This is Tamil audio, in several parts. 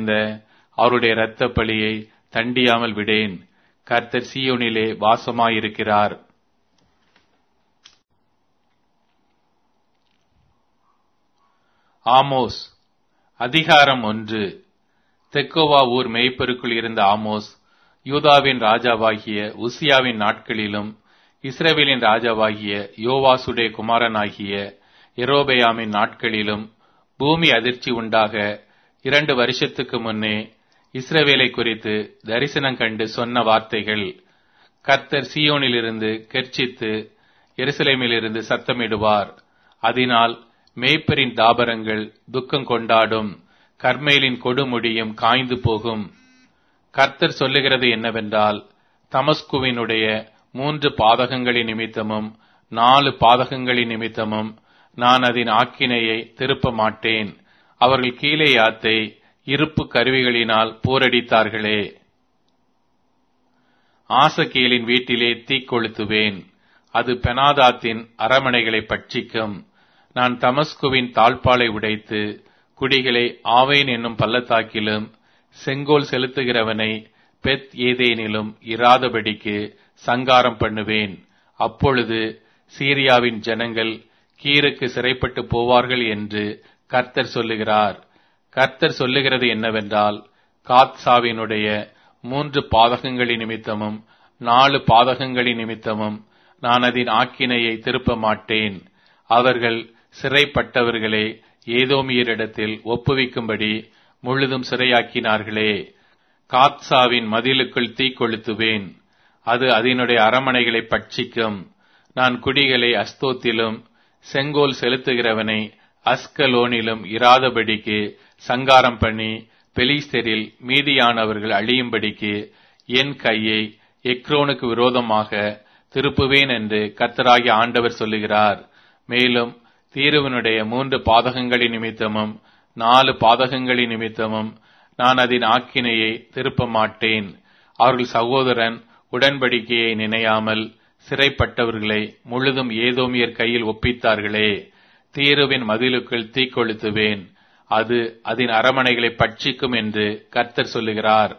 இருந்த அவருடைய இரத்த பழியை தண்டியாமல் விடேன் கர்த்தர் சீயோனிலே வாசமாயிருக்கிறார் ஆமோஸ் அதிகாரம் ஒன்று தெக்கோவா ஊர் மேய்ப்பருக்குள் இருந்த ஆமோஸ் யூதாவின் ராஜாவாகிய உசியாவின் நாட்களிலும் இஸ்ரேவேலின் ராஜாவாகிய யோவாசுடைய குமாரனாகிய எரோபெயாமின் நாட்களிலும் பூமி அதிர்ச்சி உண்டாக இரண்டு வருஷத்துக்கு முன்னே இஸ்ரவேலை குறித்து தரிசனம் கண்டு சொன்ன வார்த்தைகள் கர்த்தர் சீயோனிலிருந்து கெர்ச்சித்து எருசலேமிலிருந்து சத்தமிடுவார் அதனால் மேய்ப்பரின் தாபரங்கள் துக்கம் கொண்டாடும் கர்மேலின் கொடுமுடியும் காய்ந்து போகும் கர்த்தர் சொல்லுகிறது என்னவென்றால் தமஸ்குவினுடைய மூன்று பாதகங்களின் நிமித்தமும் நாலு பாதகங்களின் நிமித்தமும் நான் அதன் ஆக்கினையை திருப்ப மாட்டேன் அவர்கள் கீழே யாத்தை இருப்பு கருவிகளினால் போரடித்தார்களே ஆசகேலின் வீட்டிலே தீக்கொளுத்துவேன் அது பெனாதாத்தின் அரமனைகளை பட்சிக்கும் நான் தமஸ்குவின் தாழ்பாலை உடைத்து குடிகளை ஆவேன் என்னும் பள்ளத்தாக்கிலும் செங்கோல் செலுத்துகிறவனை பெத் ஏதேனிலும் இராதபடிக்கு சங்காரம் பண்ணுவேன் அப்பொழுது சீரியாவின் ஜனங்கள் கீருக்கு சிறைப்பட்டு போவார்கள் என்று கர்த்தர் சொல்லுகிறார் கர்த்தர் சொல்லுகிறது என்னவென்றால் காத்சாவினுடைய மூன்று பாதகங்களின் நிமித்தமும் நாலு பாதகங்களின் நிமித்தமும் நான் அதன் ஆக்கினையை திருப்ப மாட்டேன் அவர்கள் சிறைப்பட்டவர்களை ஏதோமியரிடத்தில் ஒப்புவிக்கும்படி முழுதும் சிறையாக்கினார்களே காத்சாவின் மதிலுக்குள் தீக்கொளுத்துவேன் அது அதனுடைய அரமனைகளை பட்சிக்கும் நான் குடிகளை அஸ்தோத்திலும் செங்கோல் செலுத்துகிறவனை அஸ்கலோனிலும் இராதபடிக்கு சங்காரம் பண்ணி பெலிஸ்தரில் மீதியானவர்கள் அழியும்படிக்கு என் கையை எக்ரோனுக்கு விரோதமாக திருப்புவேன் என்று கர்த்தராகி ஆண்டவர் சொல்லுகிறார் மேலும் தீருவனுடைய மூன்று பாதகங்களின் நிமித்தமும் நாலு பாதகங்களின் நிமித்தமும் நான் அதன் ஆக்கினையை திருப்ப மாட்டேன் அவர்கள் சகோதரன் உடன்படிக்கையை நினையாமல் சிறைப்பட்டவர்களை முழுதும் ஏதோமியர் கையில் ஒப்பித்தார்களே தீருவின் மதிலுக்குள் தீக்கொளுத்துவேன் அது அதன் அரமனைகளை பட்சிக்கும் என்று கர்த்தர் சொல்லுகிறார்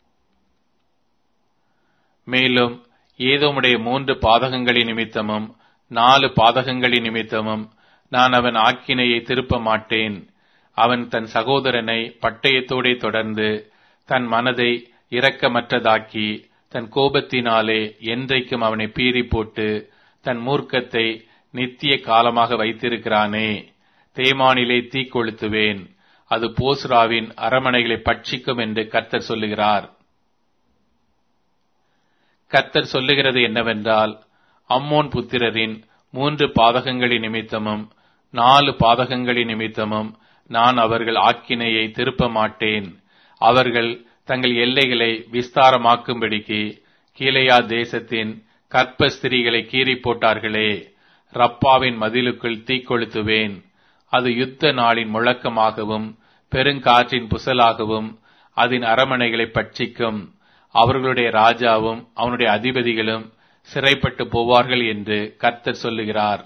மேலும் ஏதோமுடைய மூன்று பாதகங்களின் நிமித்தமும் நாலு பாதகங்களின் நிமித்தமும் நான் அவன் ஆக்கினையை திருப்ப மாட்டேன் அவன் தன் சகோதரனை பட்டயத்தோடே தொடர்ந்து தன் மனதை இரக்கமற்றதாக்கி தன் கோபத்தினாலே என்றைக்கும் அவனை பீறி போட்டு தன் மூர்க்கத்தை நித்திய காலமாக வைத்திருக்கிறானே தேமானிலே தீக்கொளுத்துவேன் அது போஸ்ராவின் அரமனைகளை பட்சிக்கும் என்று கர்த்தர் சொல்லுகிறார் கர்த்தர் சொல்லுகிறது என்னவென்றால் அம்மோன் புத்திரரின் மூன்று பாதகங்களின் நிமித்தமும் நாலு பாதகங்களின் நிமித்தமும் நான் அவர்கள் ஆக்கினையை திருப்ப மாட்டேன் அவர்கள் தங்கள் எல்லைகளை விஸ்தாரமாக்கும்படிக்கு கீழையா தேசத்தின் கற்ப ஸ்திரீகளை கீறி போட்டார்களே ரப்பாவின் மதிலுக்குள் தீக்கொளுத்துவேன் அது யுத்த நாளின் முழக்கமாகவும் பெருங்காற்றின் புசலாகவும் அதன் அரமனைகளை பட்சிக்கும் அவர்களுடைய ராஜாவும் அவனுடைய அதிபதிகளும் சிறைப்பட்டு போவார்கள் என்று கர்த்தர் சொல்லுகிறார்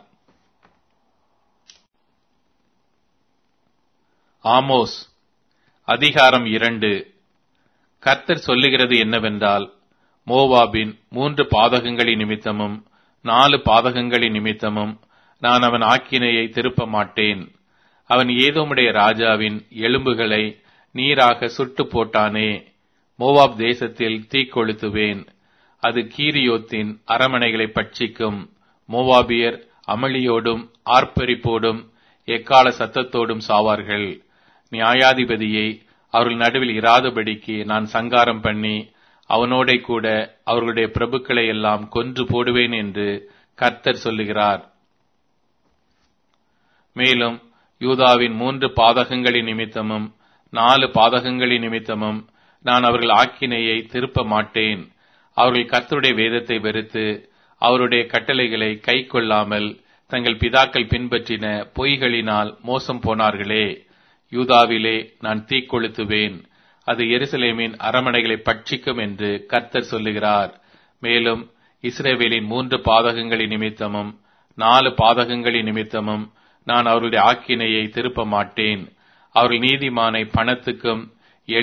ஆமோஸ் அதிகாரம் இரண்டு கர்த்தர் சொல்லுகிறது என்னவென்றால் மோவாபின் மூன்று பாதகங்களின் நிமித்தமும் நாலு பாதகங்களின் நிமித்தமும் நான் அவன் ஆக்கினையை திருப்ப மாட்டேன் அவன் ஏதோமுடைய ராஜாவின் எலும்புகளை நீராக சுட்டு போட்டானே மோவாப் தேசத்தில் தீக்கொளுத்துவேன் அது கீரியோத்தின் அரமனைகளை பட்சிக்கும் மோவாபியர் அமளியோடும் ஆர்ப்பரிப்போடும் எக்கால சத்தத்தோடும் சாவார்கள் நியாயாதிபதியை அவர்கள் நடுவில் இராதபடிக்கு நான் சங்காரம் பண்ணி அவனோட கூட அவர்களுடைய பிரபுக்களை எல்லாம் கொன்று போடுவேன் என்று கர்த்தர் சொல்லுகிறார் மேலும் யூதாவின் மூன்று பாதகங்களின் நிமித்தமும் நாலு பாதகங்களின் நிமித்தமும் நான் அவர்கள் ஆக்கினையை திருப்ப மாட்டேன் அவர்கள் கர்த்தருடைய வேதத்தை வெறுத்து அவருடைய கட்டளைகளை கை கொள்ளாமல் தங்கள் பிதாக்கள் பின்பற்றின பொய்களினால் மோசம் போனார்களே யூதாவிலே நான் தீக்கொளுத்துவேன் அது எருசலேமின் அரமனைகளை பட்சிக்கும் என்று கர்த்தர் சொல்லுகிறார் மேலும் இஸ்ரேவேலின் மூன்று பாதகங்களின் நிமித்தமும் நாலு பாதகங்களின் நிமித்தமும் நான் அவர்களுடைய ஆக்கினையை திருப்ப மாட்டேன் அவர்கள் நீதிமானை பணத்துக்கும்